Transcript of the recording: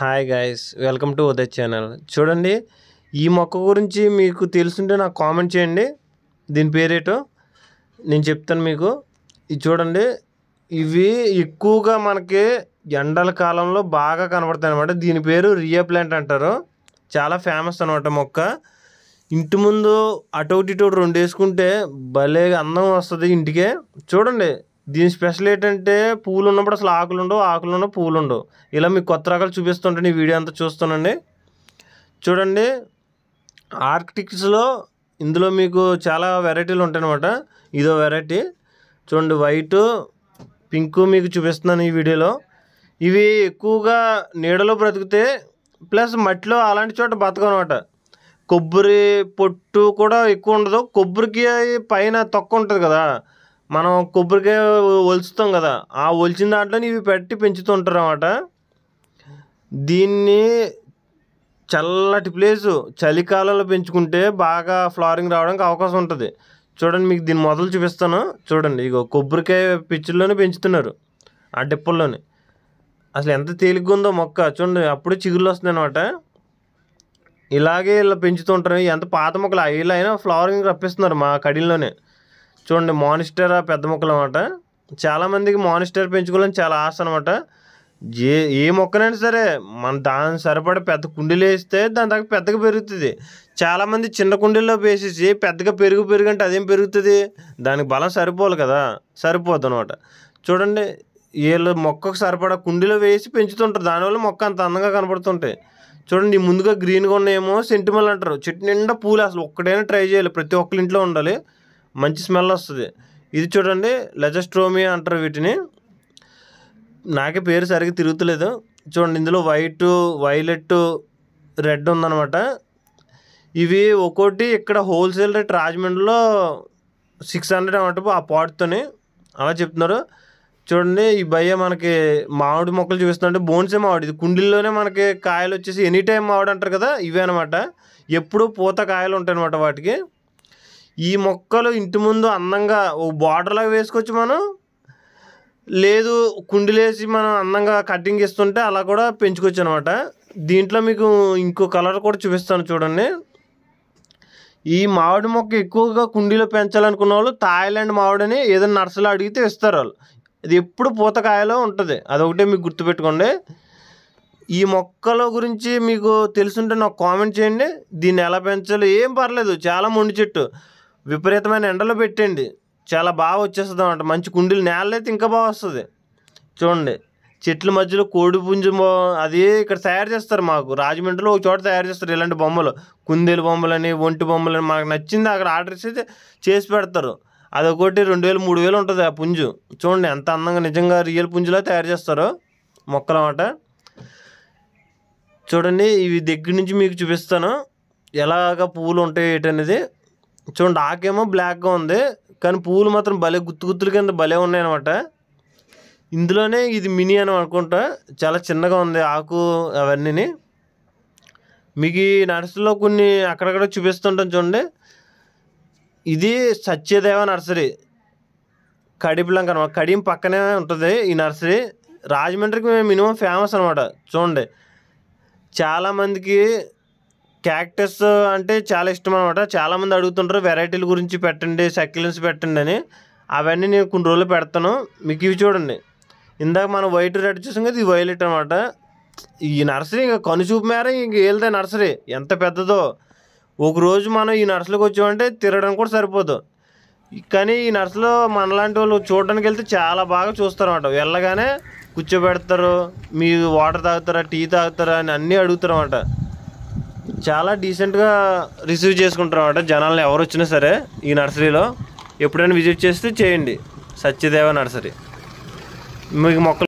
hi guys welcome to Uday channel చూడండి ఈ మొక్క గురించి మీకు తెలుసుంటే నాకు కామెంట్ చేయండి దీని పేరేటో నేను చెప్తాను మీకు ఇది చూడండి ఇవి ఎక్కువగా మనకి ఎండల కాలంలో బాగా కనబడతాయి అనమాట దీని పేరు రియా ప్లాంట్ అంటారు చాలా ఫేమస్ అనమాట మొక్క ఇంటి ముందు అటు ఒకటి ఇటు ఒకటి రెండు వేసుకుంటే భలే అందం వస్తుంది ఇంటికే చూడండి దీని స్పెషల్ ఏంటంటే పూలు ఉన్నప్పుడు అసలు ఆకులు ఉండవు ఆకులు ఉండవు పూలు ఉండవు ఇలా మీకు కొత్త రకాలు చూపిస్తుంటాను ఈ వీడియో అంతా చూస్తానండి చూడండి ఆర్కిటిక్స్లో ఇందులో మీకు చాలా వెరైటీలు ఉంటాయి అనమాట ఇదో వెరైటీ చూడండి వైట్ పింక్ మీకు చూపిస్తున్నాను ఈ వీడియోలో ఇవి ఎక్కువగా నీడలో బ్రతికితే ప్లస్ మట్టిలో అలాంటి చోట బతకనమాట కొబ్బరి పొట్టు కూడా ఎక్కువ ఉండదు కొబ్బరికి పైన తొక్క ఉంటుంది కదా మనం కొబ్బరికాయ ఒలుచుతాం కదా ఆ ఒలిచిన దాంట్లో ఇవి పెట్టి పెంచుతుంటారు అన్నమాట దీన్ని చల్లటి ప్లేసు చలికాలంలో పెంచుకుంటే బాగా ఫ్లవరింగ్ రావడానికి అవకాశం ఉంటుంది చూడండి మీకు దీని మొదలు చూపిస్తాను చూడండి ఇగో కొబ్బరికాయ పిచ్చుల్లోనే పెంచుతున్నారు ఆ డిప్పల్లోనే అసలు ఎంత తేలిగ్గా ఉందో మొక్క చూడండి అప్పుడే చిగుళ్ళు వస్తున్నాయి అనమాట ఇలాగే ఇలా పెంచుతుంటారు ఎంత పాత మొక్కలు ఇలా అయినా ఫ్లవరింగ్ రప్పిస్తున్నారు మా కడిల్లోనే చూడండి మానిస్టర్ పెద్ద మొక్కలు అనమాట చాలామందికి మానిస్టర్ పెంచుకోవాలని చాలా ఆశ అనమాట ఏ ఏ మొక్కనైనా సరే మన దాని సరిపడ పెద్ద కుండీలు వేస్తే దాని దగ్గర పెద్దగా పెరుగుతుంది చాలామంది చిన్న కుండీల్లో వేసేసి పెద్దగా పెరుగు పెరుగు అంటే అదేం పెరుగుతుంది దానికి బలం సరిపోవాలి కదా సరిపోద్ది అనమాట చూడండి వీళ్ళు మొక్కకు సరిపడా కుండీలో వేసి పెంచుతుంటారు దానివల్ల మొక్క అంత అందంగా కనపడుతుంటాయి చూడండి ఈ ముందుగా గ్రీన్గా ఉన్నాయేమో సెంటిమల్ అంటారు చెట్టు నిండా పూలు అసలు ఒక్కడైనా ట్రై చేయాలి ప్రతి ఒక్కరి ఇంట్లో ఉండాలి మంచి స్మెల్ వస్తుంది ఇది చూడండి లెజస్ట్రోమియా అంటారు వీటిని నాకే పేరు సరిగ్గా తిరుగుతలేదు చూడండి ఇందులో వైట్ వైలెట్ రెడ్ ఉందన్నమాట ఇవి ఒక్కోటి ఇక్కడ హోల్సేల్ రేట్ రాజమండ్రిలో సిక్స్ హండ్రెడ్ అన్నమాట ఆ పాట్తోని అలా చెప్తున్నారు చూడండి ఈ భయ్య మనకి మామిడి మొక్కలు చూపిస్తుంటే బోన్సే మామిడి ఇది కుండీల్లోనే మనకి కాయలు వచ్చేసి ఎనీ టైం మామిడి అంటారు కదా ఇవే అనమాట ఎప్పుడు పూత కాయలు ఉంటాయి అనమాట వాటికి ఈ మొక్కలు ఇంటి ముందు అందంగా ఓ బార్డర్ లాగా వేసుకోవచ్చు మనం లేదు కుండీలేసి మనం అందంగా కటింగ్ ఇస్తుంటే అలా కూడా పెంచుకోవచ్చు అనమాట దీంట్లో మీకు ఇంకో కలర్ కూడా చూపిస్తాను చూడండి ఈ మామిడి మొక్క ఎక్కువగా కుండీలో పెంచాలనుకున్న వాళ్ళు థాయిలాండ్ మామిడిని ఏదైనా నర్సరీలో అడిగితే ఇస్తారు వాళ్ళు ఇది ఎప్పుడు పూతకాయలో ఉంటుంది అదొకటే మీకు గుర్తుపెట్టుకోండి ఈ మొక్కల గురించి మీకు తెలుసుంటే నాకు కామెంట్ చేయండి దీన్ని ఎలా పెంచాలో ఏం పర్లేదు చాలా మొండి చెట్టు విపరీతమైన ఎండలో పెట్టండి చాలా బాగా వచ్చేస్తుంది అనమాట మంచి కుండీలు నేల అయితే ఇంకా బాగా వస్తుంది చూడండి చెట్ల మధ్యలో కోడి పుంజు మొ- అది ఇక్కడ తయారు చేస్తారు మాకు రాజమండ్రిలో ఒక చోట తయారు చేస్తారు ఇలాంటి బొమ్మలు కుందేలు బొమ్మలని ఒంటి బొమ్మలని మాకు నచ్చింది అక్కడ ఆర్డర్ ఇస్తే చేసి పెడతారు అదొకటి రెండు వేలు మూడు వేలు ఉంటుంది ఆ పుంజు చూడండి ఎంత అందంగా నిజంగా రియల్ పుంజులా తయారు చేస్తారు మొక్కలు అన్నమాట చూడండి ఇవి దగ్గర నుంచి మీకు చూపిస్తాను ఎలాగ పువ్వులు ఉంటాయి ఏంటనేది చూడండి ఆకేమో బ్లాక్గా ఉంది కానీ పువ్వులు మాత్రం భలే గుత్తు గుత్తుల కింద భలే ఉన్నాయి అనమాట ఇందులోనే ఇది మినీ అని అనుకుంటా చాలా చిన్నగా ఉంది ఆకు అవన్నీ మీకు ఈ నర్సరీలో కొన్ని అక్కడక్కడ చూపిస్తుంటాను చూడండి ఇది సత్యదేవ నర్సరీ కడిపిలంక అనమాట కడియం పక్కనే ఉంటుంది ఈ నర్సరీ రాజమండ్రికి మినిమం ఫేమస్ అనమాట చూడండి చాలామందికి క్యాక్టస్ అంటే చాలా ఇష్టం అనమాట చాలామంది అడుగుతుంటారు వెరైటీల గురించి పెట్టండి సక్యులెన్స్ పెట్టండి అని అవన్నీ నేను కొన్ని రోజులు పెడతాను మీకు ఇవి చూడండి ఇందాక మనం వైట్ రెడ్ చూసాం కదా ఇది వైలెట్ అనమాట ఈ నర్సరీ ఇంకా కనుచూపు మేర ఇంక వెళ్తే నర్సరీ ఎంత పెద్దదో ఒక రోజు మనం ఈ నర్సరీకి వచ్చామంటే తిరగడానికి కూడా సరిపోదు కానీ ఈ నర్సరీలో మనలాంటి వాళ్ళు చూడడానికి వెళ్తే చాలా బాగా చూస్తారు అనమాట వెళ్ళగానే కూర్చోబెడతారు మీ వాటర్ తాగుతారా టీ తాగుతారా అని అన్నీ అడుగుతారు అనమాట చాలా డీసెంట్గా రిసీవ్ చేసుకుంటారు అనమాట జనాలను ఎవరు వచ్చినా సరే ఈ నర్సరీలో ఎప్పుడైనా విజిట్ చేస్తే చేయండి సత్యదేవ నర్సరీ మీకు మొక్కలు